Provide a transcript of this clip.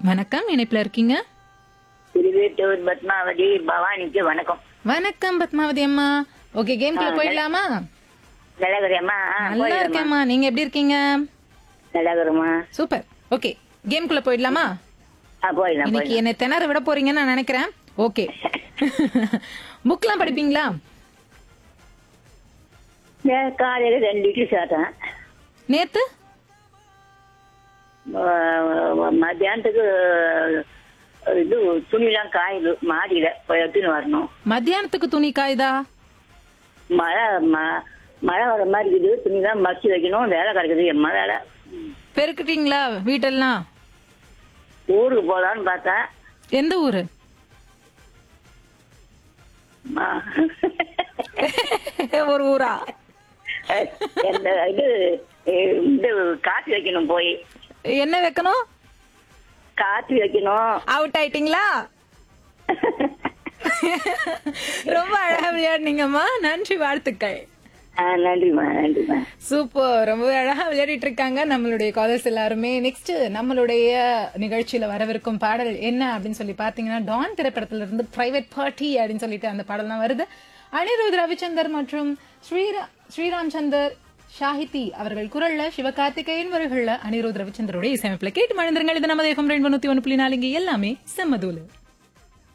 வணக்கம் இணைப்புல இருக்கீங்க திருவேட்டூர் பத்மாவதி பவானிக்கு வணக்கம் வணக்கம் பத்மாவதி அம்மா ஓகே கேம்குள்ள போயிடலாமா நலகரம்மா நல்லா இருக்கேம்மா நீங்க எப்படி இருக்கீங்க நலகரமா சூப்பர் ஓகே கேம்குள்ள போயிடலாமா ஆ போயிடலாம் இன்னைக்கு என்னை திணற விட போறீங்கன்னு நான் நினைக்கிறேன் ஓகே புக்லாம் படிப்பீங்களா போயிடலாம் காலையில ரெண்டு இட்லி சாப்பிட்டேன் நேத்து ம- மத்தியானத்துக்கு இது துணிலாம் காயுது மாடியில போய் எடுத்துன்னு வரணும் மத்தியானத்துக்கு துணி காயுதா மழை ம- மழை வர மாதிரி இருக்குது துணிலாம் மடிச்சு வைக்கணும் வேலை கிடக்குது எம்மா வேலை பெருக்கிட்டீங்களா வீட்டெல்லாம் ஊருக்கு போகலான்னு பார்த்தேன் எந்த ஊரு ம- ஒரு ஊரா இந்த இது இது காப்பி வைக்கணும் போய் என்ன வைக்கணும் காப்பி வைக்கணும் அவுட் ஆயிட்டீங்களா ரொம்ப அழகா விளையாடுனீங்கம்மா நன்றி வாழ்த்துக்கள் ஆ, நன்றிம்மா நன்றிம்மா சூப்பர் ரொம்ப அழகா விளையாடிட்டு இருக்காங்க நம்மளுடைய காலர்ஸ் எல்லாருமே நெக்ஸ்ட் நம்மளுடைய நிகழ்ச்சியில வரவிருக்கும் பாடல் என்ன அப்படின்னு சொல்லி பாத்தீங்கன்னா டான் திரைப்படத்துல இருந்து பிரைவேட் பார்ட்டி அப்படின்னு சொல்லிட்டு அந்த பாடல் தான் வருது அனிருத் ரவிச்சந்தர் மற்றும் ஸ்ரீரா ஸ்ரீராம் சந்தர் ஷாஹிதி அவர்கள் குரல்ல சிவகார்த்திகேயன் வரிகள்ல அனிருத் ரவிச்சந்தருடைய இசையமைப்புல கேட்டு மழந்திருங்கள் இது நமது எஃப்எம் ரெண்டு நூத்தி ஒன்று புள்ளி நாலு இங்க எல்லாமே செம்மதூலு